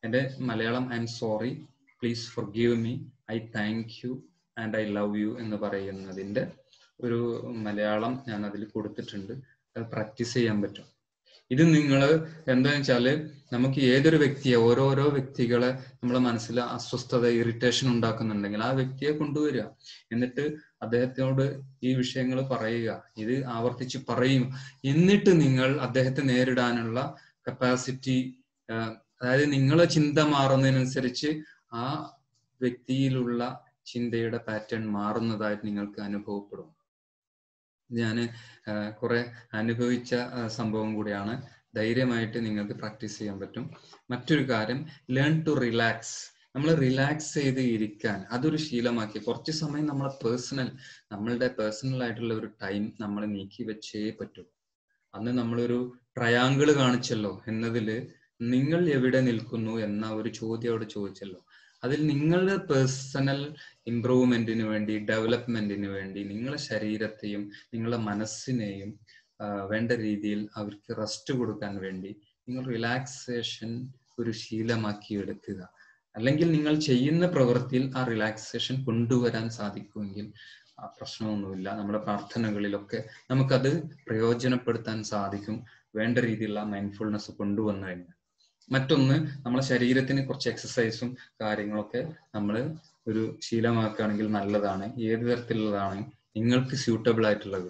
എൻ്റെ Malayalam I'm sorry please forgive me I thank you and I love you എന്ന് പറയുന്നതിൻ്റെ ഒരു മലയാളം ഞാൻ അതിൽ കൊടുത്തിട്ടുണ്ട് അത് പ്രാക്ടീസ് ചെയ്യാൻ പറ്റും ഇത് നിങ്ങൾ എന്താണെന്ന് വെച്ചാല് നമുക്ക് ഏതൊരു വ്യക്തിയെ ഓരോരോ വ്യക്തികളെ നമ്മളെ മനസ്സിൽ അസ്വസ്ഥത ഇറിറ്റേഷൻ ഉണ്ടാക്കുന്നുണ്ടെങ്കിൽ ആ വ്യക്തിയെ കൊണ്ടുവരിക എന്നിട്ട് അദ്ദേഹത്തിനോട് ഈ വിഷയങ്ങൾ പറയുക ഇത് ആവർത്തിച്ച് പറയും എന്നിട്ട് നിങ്ങൾ അദ്ദേഹത്തെ നേരിടാനുള്ള കപ്പാസിറ്റി അതായത് നിങ്ങളെ ചിന്ത മാറുന്നതിനനുസരിച്ച് ആ വ്യക്തിയിലുള്ള ചിന്തയുടെ പാറ്റേൺ മാറുന്നതായിട്ട് നിങ്ങൾക്ക് അനുഭവപ്പെടും ഞാൻ കുറെ അനുഭവിച്ച സംഭവം കൂടിയാണ് ധൈര്യമായിട്ട് നിങ്ങൾക്ക് പ്രാക്ടീസ് ചെയ്യാൻ പറ്റും മറ്റൊരു കാര്യം ലേൺ ടു റിലാക്സ് നമ്മൾ റിലാക്സ് ചെയ്ത് ഇരിക്കാൻ അതൊരു ശീലമാക്കി കുറച്ച് സമയം നമ്മളെ പേഴ്സണൽ നമ്മളുടെ പേഴ്സണൽ ആയിട്ടുള്ള ഒരു ടൈം നമ്മൾ നീക്കി വെച്ചേ പറ്റൂ അന്ന് നമ്മളൊരു ട്രയാങ്കിൾ കാണിച്ചല്ലോ എന്നതില് നിങ്ങൾ എവിടെ നിൽക്കുന്നു എന്ന ഒരു ചോദ്യം അവിടെ ചോദിച്ചല്ലോ അതിൽ നിങ്ങളുടെ പേഴ്സണൽ ഇംപ്രൂവ്മെന്റിന് വേണ്ടി ഡെവലപ്മെന്റിന് വേണ്ടി നിങ്ങളുടെ ശരീരത്തെയും നിങ്ങളുടെ മനസ്സിനെയും വേണ്ട രീതിയിൽ അവർക്ക് റെസ്റ്റ് കൊടുക്കാൻ വേണ്ടി നിങ്ങൾ റിലാക്സേഷൻ ഒരു ശീലമാക്കി എടുക്കുക അല്ലെങ്കിൽ നിങ്ങൾ ചെയ്യുന്ന പ്രവൃത്തിയിൽ ആ റിലാക്സേഷൻ കൊണ്ടുവരാൻ സാധിക്കുമെങ്കിൽ ആ പ്രശ്നമൊന്നുമില്ല നമ്മുടെ പ്രാർത്ഥനകളിലൊക്കെ നമുക്കത് പ്രയോജനപ്പെടുത്താൻ സാധിക്കും വേണ്ട രീതിയിലുള്ള മൈൻഡ്ഫുൾനെസ് കൊണ്ടുവന്നു കഴിഞ്ഞാൽ മറ്റൊന്ന് നമ്മളെ ശരീരത്തിന് കുറച്ച് എക്സസൈസും കാര്യങ്ങളൊക്കെ നമ്മൾ ഒരു ശീലമാക്കുകയാണെങ്കിൽ നല്ലതാണ് ഏത് തരത്തിലുള്ളതാണ് നിങ്ങൾക്ക് സ്യൂട്ടബിൾ ആയിട്ടുള്ളത്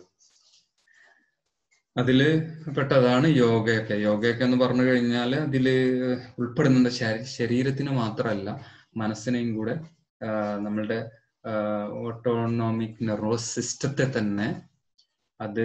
അതില് പെട്ടതാണ് യോഗയൊക്കെ യോഗയൊക്കെ എന്ന് പറഞ്ഞു കഴിഞ്ഞാൽ അതിൽ ഉൾപ്പെടുന്നുണ്ട് ശരീരത്തിന് മാത്രമല്ല മനസ്സിനെയും കൂടെ നമ്മളുടെ ഓട്ടോണോമിക് നെർവസ് സിസ്റ്റത്തെ തന്നെ അത്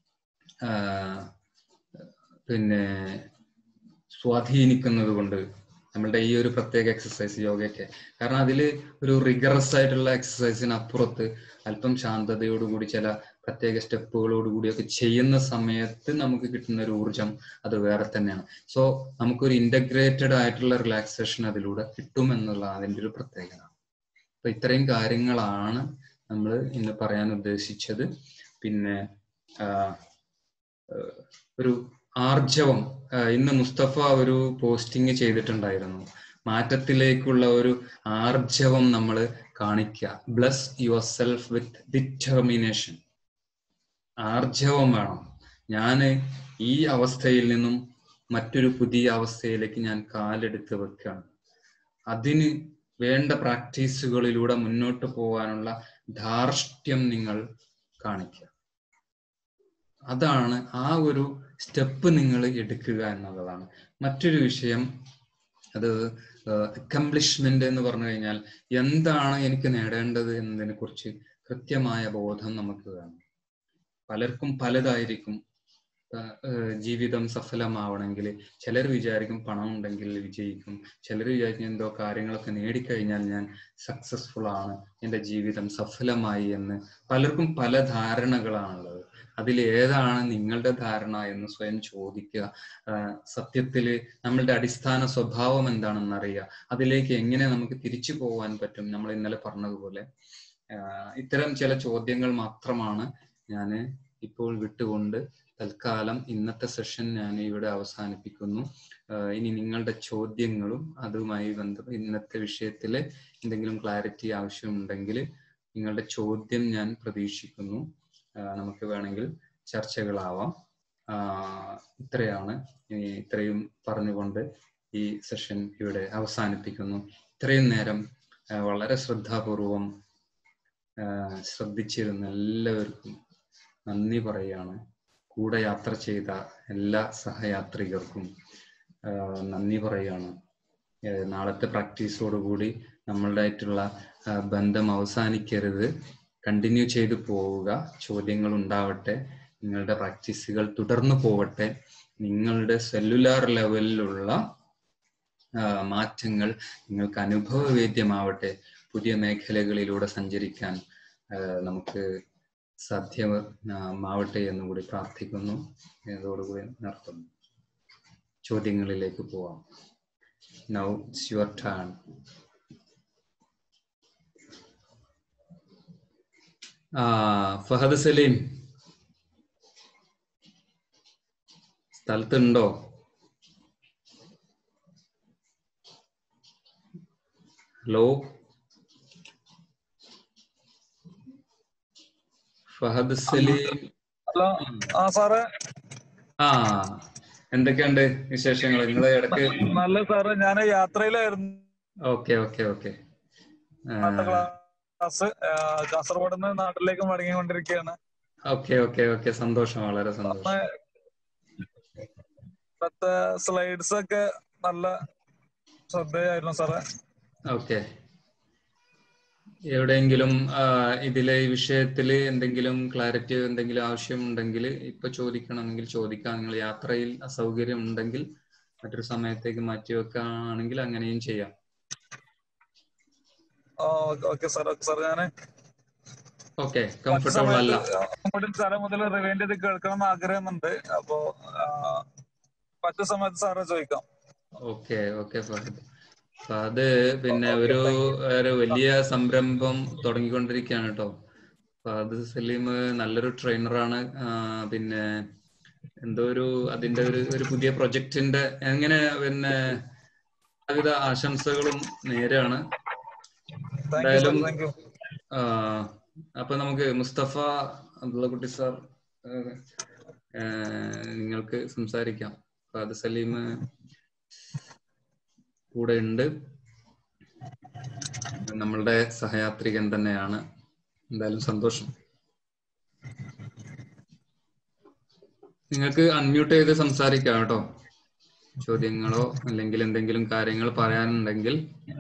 പിന്നെ സ്വാധീനിക്കുന്നത് കൊണ്ട് നമ്മളുടെ ഈ ഒരു പ്രത്യേക എക്സസൈസ് യോഗയൊക്കെ കാരണം അതിൽ ഒരു റിഗറസ് ആയിട്ടുള്ള എക്സസൈസിന് അപ്പുറത്ത് അല്പം ശാന്തതയോടുകൂടി ചില പ്രത്യേക സ്റ്റെപ്പുകളോടുകൂടിയൊക്കെ ചെയ്യുന്ന സമയത്ത് നമുക്ക് കിട്ടുന്ന ഒരു ഊർജം അത് വേറെ തന്നെയാണ് സോ നമുക്കൊരു ഇന്റഗ്രേറ്റഡ് ആയിട്ടുള്ള റിലാക്സേഷൻ അതിലൂടെ കിട്ടും എന്നുള്ള അതിൻ്റെ ഒരു പ്രത്യേകത അപ്പൊ ഇത്രയും കാര്യങ്ങളാണ് നമ്മൾ ഇന്ന് പറയാൻ ഉദ്ദേശിച്ചത് പിന്നെ ഒരു ആർജവം ഇന്ന് മുസ്തഫ ഒരു പോസ്റ്റിംഗ് ചെയ്തിട്ടുണ്ടായിരുന്നു മാറ്റത്തിലേക്കുള്ള ഒരു ആർജവം നമ്മൾ കാണിക്കുക bless yourself with determination ആർജവം വേണം ഞാൻ ഈ അവസ്ഥയിൽ നിന്നും മറ്റൊരു പുതിയ അവസ്ഥയിലേക്ക് ഞാൻ കാലെടുത്ത് വെക്കുകയാണ് അതിന് വേണ്ട പ്രാക്ടീസുകളിലൂടെ മുന്നോട്ട് പോകാനുള്ള ധാർഷ്ട്യം നിങ്ങൾ കാണിക്കുക അതാണ് ആ ഒരു സ്റ്റെപ്പ് നിങ്ങൾ എടുക്കുക എന്നുള്ളതാണ് മറ്റൊരു വിഷയം അത് അക്കംപ്ലിഷ്മെന്റ് എന്ന് പറഞ്ഞു കഴിഞ്ഞാൽ എന്താണ് എനിക്ക് നേടേണ്ടത് എന്നതിനെ കുറിച്ച് കൃത്യമായ ബോധം നമുക്ക് വേണം പലർക്കും പലതായിരിക്കും ജീവിതം സഫലമാവണമെങ്കിൽ ചിലർ വിചാരിക്കും പണം ഉണ്ടെങ്കിൽ വിജയിക്കും ചിലർ വിചാരിക്കും എന്തോ കാര്യങ്ങളൊക്കെ നേടിക്കഴിഞ്ഞാൽ ഞാൻ സക്സസ്ഫുൾ ആണ് എൻ്റെ ജീവിതം സഫലമായി എന്ന് പലർക്കും പല ധാരണകളാണുള്ളത് അതിൽ ഏതാണ് നിങ്ങളുടെ ധാരണ എന്ന് സ്വയം ചോദിക്കുക സത്യത്തിൽ നമ്മളുടെ അടിസ്ഥാന സ്വഭാവം എന്താണെന്ന് അറിയുക അതിലേക്ക് എങ്ങനെ നമുക്ക് തിരിച്ചു പോകാൻ പറ്റും നമ്മൾ ഇന്നലെ പറഞ്ഞതുപോലെ ഇത്തരം ചില ചോദ്യങ്ങൾ മാത്രമാണ് ഞാൻ ഇപ്പോൾ വിട്ടുകൊണ്ട് തൽക്കാലം ഇന്നത്തെ സെഷൻ ഞാൻ ഇവിടെ അവസാനിപ്പിക്കുന്നു ഇനി നിങ്ങളുടെ ചോദ്യങ്ങളും അതുമായി ബന്ധപ്പെട്ട് ഇന്നത്തെ വിഷയത്തിൽ എന്തെങ്കിലും ക്ലാരിറ്റി ആവശ്യമുണ്ടെങ്കിൽ നിങ്ങളുടെ ചോദ്യം ഞാൻ പ്രതീക്ഷിക്കുന്നു നമുക്ക് വേണമെങ്കിൽ ചർച്ചകളാവാം ഇത്രയാണ് ഇത്രയും പറഞ്ഞുകൊണ്ട് ഈ സെഷൻ ഇവിടെ അവസാനിപ്പിക്കുന്നു ഇത്രയും നേരം വളരെ ശ്രദ്ധാപൂർവം ശ്രദ്ധിച്ചിരുന്ന എല്ലാവർക്കും നന്ദി പറയുകയാണ് കൂടെ യാത്ര ചെയ്ത എല്ലാ സഹയാത്രികർക്കും നന്ദി പറയുകയാണ് നാളത്തെ പ്രാക്ടീസോടുകൂടി നമ്മളുടെ ബന്ധം അവസാനിക്കരുത് കണ്ടിന്യൂ ചെയ്തു പോവുക ചോദ്യങ്ങൾ ഉണ്ടാവട്ടെ നിങ്ങളുടെ പ്രാക്ടീസുകൾ തുടർന്നു പോവട്ടെ നിങ്ങളുടെ സെല്ലുലാർ ലെവലിലുള്ള മാറ്റങ്ങൾ നിങ്ങൾക്ക് അനുഭവവേദ്യമാവട്ടെ പുതിയ മേഖലകളിലൂടെ സഞ്ചരിക്കാൻ നമുക്ക് സാധ്യമാവട്ടെ എന്ന് കൂടി പ്രാർത്ഥിക്കുന്നു ഇതോടുകൂടി നിർത്തുന്നു ചോദ്യങ്ങളിലേക്ക് പോവാം നൗ ഇറ്റ്സ് യുവർ ടേൺ ആ ഫഹദ് സലീം സ്ഥലത്തുണ്ടോ ഹലോ ഫഹദ് സലീം ഹലോ ആ സാറേ ആ എന്തൊക്കെയുണ്ട് വിശേഷങ്ങൾ നിങ്ങളെ ഇടക്ക് നല്ല സാറേ ഞാൻ യാത്രയിലായിരുന്നു ഓക്കെ ഓക്കെ ഓക്കെ അടുത്ത ക്ലാസ് കാസർഗോഡ് നിന്ന് നാട്ടിലേക്ക് മടങ്ങിക്കൊണ്ടിരിക്കുകയാണ് ഓക്കെ ഓക്കെ ഓക്കെ സന്തോഷം വളരെ സന്തോഷം ഇന്നത്തെ സ്ലൈഡ്സ് ഒക്കെ നല്ല ശ്രദ്ധയായിരുന്നു സാറേ ഓക്കെ എവിടെയെങ്കിലും ആ, ഇതിലെ ഈ വിഷയത്തിൽ എന്തെങ്കിലും ക്ലാരിറ്റി എന്തെങ്കിലും ആവശ്യമുണ്ടെങ്കിൽ ഇപ്പൊ ചോദിക്കണമെങ്കിൽ ചോദിക്കാം നിങ്ങൾ യാത്രയിൽ അസൗകര്യം ഉണ്ടെങ്കിൽ മറ്റൊരു സമയത്തേക്ക് മാറ്റി വെക്കുകയാണെങ്കിൽ അങ്ങനെയും ചെയ്യാം ഓക്കെ സാർ ഓക്കെ സാർ ഞാൻ ഓക്കെ കംഫർട്ടബിൾ അല്ല സാറേ മുതൽ റിവൈൻഡ് ചെയ്ത് കേൾക്കണം എന്ന് ആഗ്രഹമുണ്ട് അപ്പോ ആ, മറ്റു സമയത്ത് സാറെ ചോദിക്കാം ഓക്കെ ഓക്കെ ഫഹദ് ഫഹദ് പിന്നെ ഒരു ഒരു വലിയ സംരംഭം തുടങ്ങിക്കൊണ്ടിരിക്കുകയാണ് കേട്ടോ ഫഹദ് സലീം നല്ലൊരു ട്രെയിനറാണ് പിന്നെ എന്തോ ഒരു അതിന്റെ ഒരു ഒരു പുതിയ പ്രൊജക്ടിന്റെ എങ്ങനെ പിന്നെ എല്ലാവിധ ആശംസകളും നേരാണ് താങ്ക് യു സാർ എന്തായാലും താങ്ക് യു ആ, അപ്പൊ നമുക്ക് മുസ്തഫ അബ്ദുള്ളക്കുട്ടി സാർ ആ, നിങ്ങൾക്ക് സംസാരിക്കാം ഫഹദ് സലീം കൂടെ ഉണ്ട് നമ്മളുടെ സഹയാത്രികൻ തന്നെയാണ് എന്തായാലും സന്തോഷം നിങ്ങൾക്ക് അൺമ്യൂട്ട് ചെയ്ത് സംസാരിക്കാം കേട്ടോ ചോദ്യങ്ങളോ അല്ലെങ്കിൽ എന്തെങ്കിലും കാര്യങ്ങൾ പറയാനുണ്ടെങ്കിൽ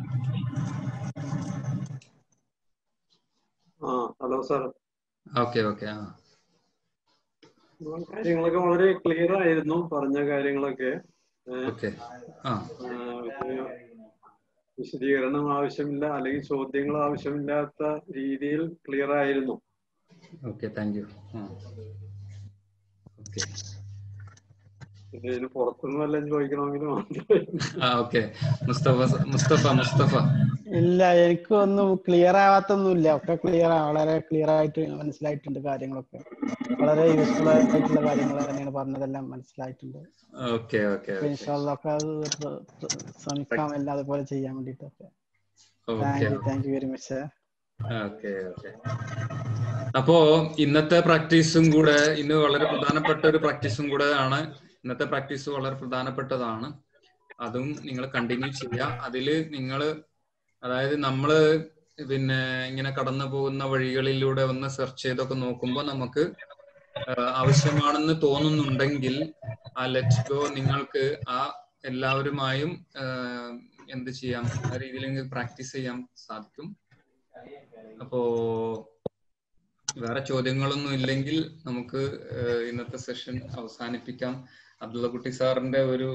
ആ ഹലോ സാർ ഓക്കെ ഓക്കെ ആ കാര്യങ്ങളൊക്കെ വളരെ ക്ലിയർ ആയിരുന്നു പറഞ്ഞ കാര്യങ്ങളൊക്കെ ഓക്കെ ആ ആ, ഒരു വിശദീകരണം ആവശ്യമില്ല അല്ലെങ്കിൽ ചോദ്യങ്ങൾ ആവശ്യമില്ലാത്ത രീതിയിൽ ക്ലിയർ ആയിരുന്നു ഓക്കെ താങ്ക് യു ആ ഓക്കെ പിന്നെ ഇതിന് പുറത്തുനിന്ന് വല്ലതും ചോദിക്കണമെങ്കിൽ മാത്രമേ ആ ഓക്കെ മുസ്തഫ മുസ്തഫ മുസ്തഫ ഇല്ല എനിക്കൊന്നും ക്ലിയർ ആവാത്തൊന്നുമില്ല ഒക്കെ ക്ലിയർ വളരെ ക്ലിയർ ആയിട്ട് മനസ്സിലായിട്ടുണ്ട് കാര്യങ്ങളൊക്കെ വളരെ യൂസ്ഫുൾ ആയിട്ടുള്ള കാര്യങ്ങൾ തന്നെയാണ് പറഞ്ഞതെല്ലാം മനസ്സിലായിട്ടുണ്ട് ഓക്കെ ഓക്കെ അപ്പൊ ഇൻഷാല്ലാ ഒക്കെ അത് പ്ര- പ്ര- ശ്രമിക്കാം എല്ലാം അതുപോലെ ചെയ്യാൻ വേണ്ടിട്ടൊക്കെ thank okay you thank you very much okay okay അപ്പോ ഇന്നത്തെ പ്രാക്ടീസും കൂടെ ഇന്ന് വളരെ പ്രധാനപ്പെട്ട ഒരു പ്രാക്ടീസും കൂടെ ആണ് ഇന്നത്തെ പ്രാക്ടീസ് വളരെ പ്രധാനപ്പെട്ടതാണ് അതും നിങ്ങൾ കണ്ടിന്യൂ ചെയ്യുക അതില് നിങ്ങൾ അതായത് നമ്മള് പിന്നെ ഇങ്ങനെ കടന്നു പോകുന്ന വഴികളിലൂടെ ഒന്ന് സെർച്ച് ചെയ്തൊക്കെ നോക്കുമ്പോൾ നമുക്ക് ആ, ആവശ്യമാണെന്ന് തോന്നുന്നുണ്ടെങ്കിൽ ആ ലെറ്റ് ഗോ നിങ്ങൾക്ക് ആ എല്ലാവരുമായും ആ, എന്ത് ചെയ്യാം ആ രീതിയിൽ നിങ്ങൾക്ക് പ്രാക്ടീസ് ചെയ്യാൻ സാധിക്കും അപ്പോ വേറെ ചോദ്യങ്ങളൊന്നും ഇല്ലെങ്കിൽ നമുക്ക് ഏഹ്, ഇന്നത്തെ സെഷൻ അവസാനിപ്പിക്കാം അബ്ദുള്ളക്കുട്ടി സാറിന്റെ ഒരു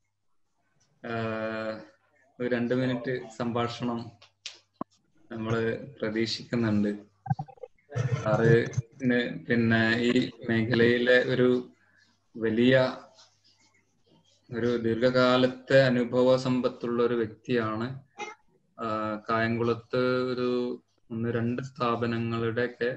ഏഹ്, ഒരു രണ്ട് മിനിറ്റ് സംഭാഷണം നമ്മള് പ്രതീക്ഷിക്കുന്നുണ്ട് സാറ് ന് പിന്നെ ഈ മേഖലയിലെ ഒരു വലിയ ഒരു ദീർഘകാലത്തെ അനുഭവ സമ്പത്തുള്ള ഒരു വ്യക്തിയാണ് ആ, കായംകുളത്ത് ഒരു ഒന്ന് രണ്ട് സ്ഥാപനങ്ങളുടെയൊക്കെ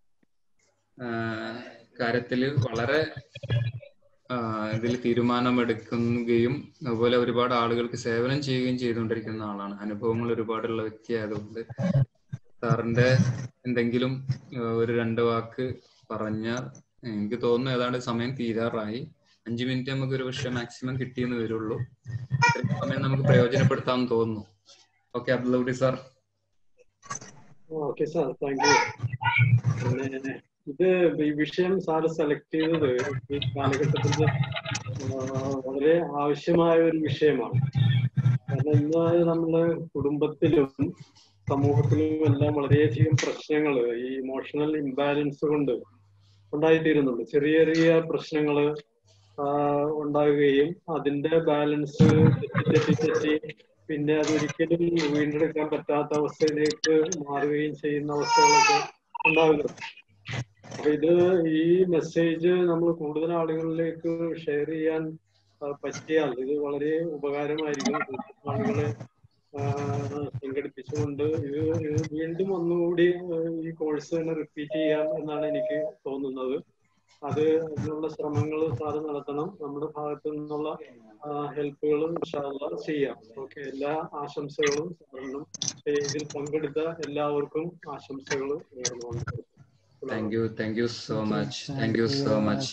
കാര്യത്തിൽ വളരെ ഇതിൽ തീരുമാനമെടുക്കുകയും അതുപോലെ ഒരുപാട് ആളുകൾക്ക് സേവനം ചെയ്യുകയും ചെയ്തുകൊണ്ടിരിക്കുന്ന ആളാണ് അനുഭവങ്ങൾ ഒരുപാടുള്ള വ്യക്തിയായതുകൊണ്ട് സാറിന്റെ എന്തെങ്കിലും ആ, ഒരു രണ്ട് വാക്ക് പറഞ്ഞാൽ എനിക്ക് തോന്നുന്നു ഏതാണ്ട് സമയം തീരാറായി അഞ്ചു മിനിറ്റ് നമുക്ക് ഒരു പക്ഷേ മാക്സിമം കിട്ടിയെന്ന് വരുള്ളൂ ഇത്രയും സമയം നമുക്ക് പ്രയോജനപ്പെടുത്താമെന്ന് തോന്നുന്നു okay Abdullakutty sir okay sir thank you പിന്നെ ഇത് ഈ വിഷയം സാറ് സെലക്ട് ചെയ്തത് ഈ കാലഘട്ടത്തിൽ വളരെ ആവശ്യമായ ഒരു വിഷയമാണ് കാരണം ഇന്ന് നമ്മള് കുടുംബത്തിലും സമൂഹത്തിലും എല്ലാം വളരെയധികം പ്രശ്നങ്ങൾ ഈ ഇമോഷണൽ ഇംബാലൻസ് കൊണ്ട് ഉണ്ടായിത്തീരുന്നുണ്ട് ചെറിയ ചെറിയ പ്രശ്നങ്ങള് ആ, ഉണ്ടാകുകയും അതിന്റെ ബാലൻസ് തെറ്റി തെറ്റി തെറ്റി പിന്നെ അതൊരിക്കലും വീണ്ടെടുക്കാൻ പറ്റാത്ത അവസ്ഥയിലേക്ക് മാറുകയും ചെയ്യുന്ന അവസ്ഥകളൊക്കെ ഉണ്ടാകുന്നുണ്ട് അപ്പൊ ഇത് ഈ മെസ്സേജ് നമ്മൾ കൂടുതൽ ആളുകളിലേക്ക് ഷെയർ ചെയ്യാൻ ആ, പറ്റിയാൽ ഇത് വളരെ ഉപകാരമായിരിക്കും കൂടുതൽ ആളുകളെ ആ, സംഘടിപ്പിച്ചുകൊണ്ട് ഇത് ഇത് വീണ്ടും ഒന്നുകൂടി ആ, ഈ കോഴ്സ് തന്നെ റിപ്പീറ്റ് ചെയ്യാം എന്നാണ് എനിക്ക് തോന്നുന്നത് അത് അതിനുള്ള ശ്രമങ്ങൾ സാറ് നടത്തണം നമ്മുടെ ഭാഗത്തു നിന്നുള്ള ഹെൽപ്പുകളും ചെയ്യാം ഓക്കെ എല്ലാ ആശംസകളും സാറിനും ഇതിൽ പങ്കെടുത്ത എല്ലാവർക്കും ആശംസകൾ നേർന്നുകൊണ്ട് thank you thank you so much thank you so much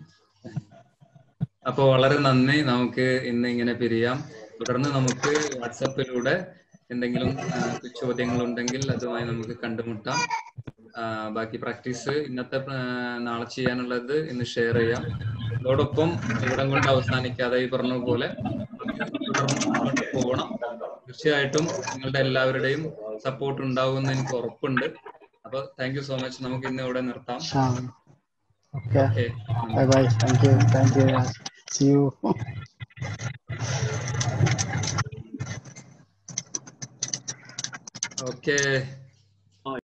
അപ്പൊ വളരെ നന്ദി നമുക്ക് ഇന്ന് ഇങ്ങനെ പിരിയാം തുടർന്ന് നമുക്ക് വാട്സപ്പിലൂടെ എന്തെങ്കിലും ആ, ചോദ്യങ്ങൾ ഉണ്ടെങ്കിൽ അതുമായി നമുക്ക് കണ്ടുമുട്ടാം ആ, ബാക്കി പ്രാക്ടീസ് ഇന്നത്തെ ആ, നാളെ ചെയ്യാനുള്ളത് ഇന്ന് ഷെയർ ചെയ്യാം അതോടൊപ്പം ഇവിടം കൊണ്ട് അവസാനിക്കാതെ ഈ പറഞ്ഞ പോലെ തുടർന്ന് മുന്നോട്ട് പോകണം തീർച്ചയായിട്ടും നിങ്ങളുടെ എല്ലാവരുടെയും സപ്പോർട്ട് ഉണ്ടാവുമെന്ന് എനിക്ക് ഉറപ്പുണ്ട് അപ്പൊ താങ്ക് യു സോ മച്ച് നമുക്ക് ഇന്ന് ഇവിടെ നിർത്താം okay okay bye bye thank you thank you see you okay